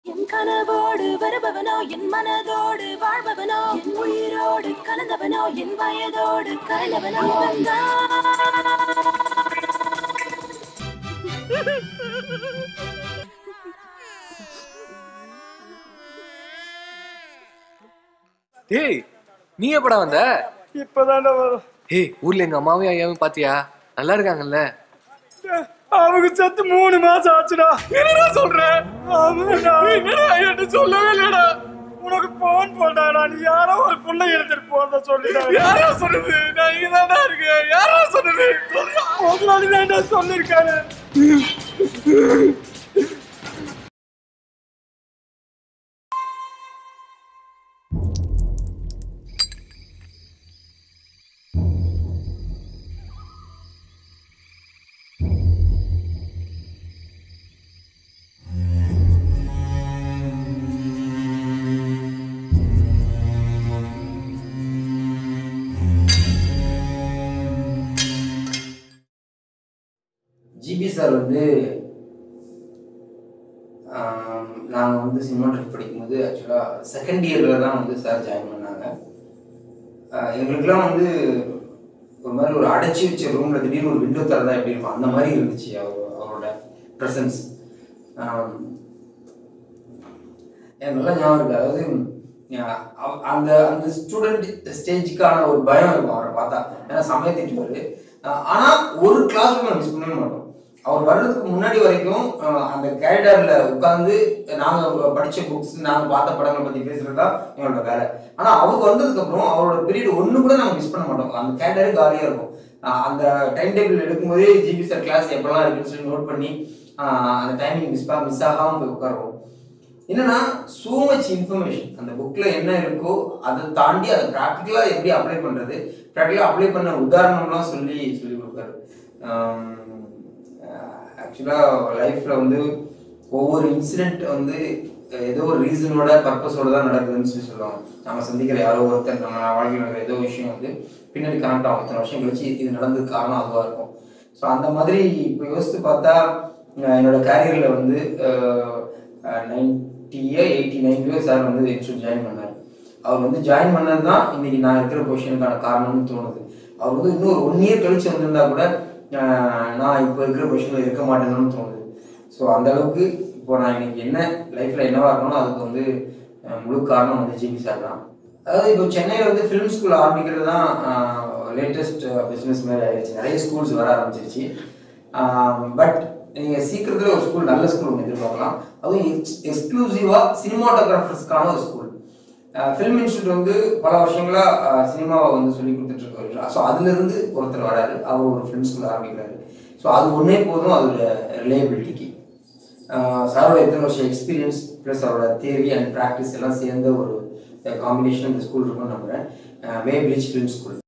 என் கனவோடு வருபவனோ என் மனதோடு வாழ்பவனோ என் உயிரோடு கலந்தவனோ என் வயதோடு கலந்தவனோ டேய் நீ எப்படா வந்த இப்பதான்டா வரும் ஏய் ஊர்ல எங்க அம்மாவையும் ஐயாவையும் பாத்தியா நல்லா இருக்காங்கல்ல அவங்க செத்து மூணு மாசம் ஆச்சுடா என்னடா சொல்ற ஆமாடா என்னடா என்கிட்ட சொல்லவே இல்லடா உனக்கு போன் போட்டாடா நீ யாரோ ஒரு புள்ள எடுத்துட்டு போறத சொல்லிடா யாரோ சொன்னது நான் இங்க தான்டா இருக்கேன் யாரோ சொன்னது உங்களால தான்டா சொல்லிருக்காரு ஜிபி சார் வந்து நாங்கள் வந்து சினிமாட்ரிக் படிக்கும்போது ஆக்சுவலாக செகண்ட் இயரில் தான் வந்து சார் ஜாயின் பண்ணாங்க ஆஹ் எங்களுக்கெல்லாம் வந்து ஒரு மாதிரி ஒரு அடைச்சி வச்ச ரூமில் திடீர்னு ஒரு விண்டோ திறந்தா எப்படி இருக்கும் அந்த மாதிரி இருந்துச்சு அவர் அவரோட ப்ரெசன்ஸ் எனக்கு நல்லா ஞாபகம் இருக்கு அதாவது ஆஹ் அவ- அந்த அந்த ஸ்டூடெண்ட் ஸ்டேஜுக்கான ஒரு பயம் இருக்கும் அவரை பார்த்தா ஏன்னா சமய திட்டுவார் ஆனால் ஒரு கிளாஸ் ரூம் மிஸ் பண்ணவே மாட்டோம் அவர் வர்றதுக்கு முன்னாடி வரைக்கும் ஆஹ் அந்த கேரிடாரில் உட்காந்து நாங்கள் படித்த புக்ஸ் நாங்கள் பார்த்த படங்களை பற்றி பேசுறது தான் எங்களோட வேலை ஆனால் அவர் வந்ததுக்கப்புறம் அவரோட பீரியட் ஒன்று கூட நாங்கள் மிஸ் பண்ண மாட்டோம் அந்த கேரிடாரே காலியாக இருக்கும் ஆஹ் அந்த டைம் டேபிள் எடுக்கும்போதே ஜிபி சார் கிளாஸ் எப்பெல்லாம் இருக்குன்னு சொல்லி நோட் பண்ணி ஆஹ் அந்த டைமிங் மிஸ் மிஸ் ஆகாமல் போய் உட்காருவோம் என்னன்னா so மச் இன்ஃபர்மேஷன் அந்த புக்ல என்ன இருக்கோ அதை தாண்டி அதை ப்ராக்டிக்கலா எப்படி அப்ளை பண்றது ப்ராக்டிக்கலா அப்ளை பண்ண உதாரணம்லாம் சொல்லி சொல்லி கொடுப்பாரு ஆக்சுவலா லைஃப்ல வந்து ஒவ்வொரு இன்சிடென்ட் வந்து அஹ், ஏதோ ஒரு ரீசனோட பர்பஸோட தான் நடக்குதுன்னு சொல்லி சொல்லுவாங்க நம்ம சந்திக்கிற யாரோ ஒருத்தர் நம்ம வாழ்க்கையில் நடக்கிற ஏதோ விஷயம் வந்து பின்னாடி கனெக்ட் ஆகும் இத்தனை வருஷம் கழிச்சு இது நடந்தது காரணம் அதுவாக இருக்கும் ஸோ அந்த மாதிரி இப்போ யோசித்து பார்த்தா அஹ், என்னோட கேரியரில் வந்து நைன்டியோ எயிட்டி நைன்லையோ சார் வந்து இன்ஸ்டியூட் ஜாயின் பண்ணார் அவர் வந்து ஜாயின் பண்ணது தான் இன்னைக்கு நான் இருக்கிற பொசிஷனுக்கான காரணம்னு தோணுது அவர் வந்து இன்னும் ஒன் இயர் கழிச்சு வந்திருந்தா கூட அஹ், நான் இப்போ இருக்கிற பொசிஷனில் இருக்க மாட்டேன்னு தோணுது ஸோ அந்த அளவுக்கு இப்போ நான் இன்னைக்கு என்ன லைஃப்பில் என்னவா இருக்கணும் அதுக்கு வந்து அஹ், முழு காரணம் வந்து ஜிபி சார் தான் அதாவது இப்போ சென்னையில் வந்து ஃபிலிம் ஸ்கூல் ஆரம்பிக்கிறது தான் லேட்டஸ்ட் பிஸ்னஸ் மாதிரி ஆயிடுச்சு நிறைய ஸ்கூல்ஸ் வர ஆரம்பிச்சிருச்சு பட் நீங்கள் சீக்கிரத்தில் ஒரு ஸ்கூல் நல்ல ஸ்கூல் ஒன்று எதிர்பார்க்கலாம் அதுவும் எக்ஸ் எக்ஸ்க்ளூசிவாக சினிமாட்டோகிராஃபர்ஸ்க்கான ஒரு ஸ்கூல் ஃபிலிம் இன்ஸ்டியூட் வந்து பல வருஷங்களாக சினிமாவை வந்து சொல்லி கொடுத்துட்டு இருக்காரு ஸோ அதுலேருந்து ஒருத்தர் வராரு அவர் ஒரு ஃபிலிம் ஸ்கூல் ஆரம்பிக்கிறாரு ஸோ அது ஒன்றே போதும் அதோட ரிலேபிலிட்டிக்கு சாரோட எத்தனை வருஷம் எக்ஸ்பீரியன்ஸ் ப்ளஸ் அவரோட தியரி அண்ட் ப்ராக்டிஸ் எல்லாம் சேர்ந்த ஒரு காம்பினேஷன் இந்த ஸ்கூல் இருக்கும்னு நம்புகிறேன் மே பிரிட்ஜ் ஃபிலிம் ஸ்கூல்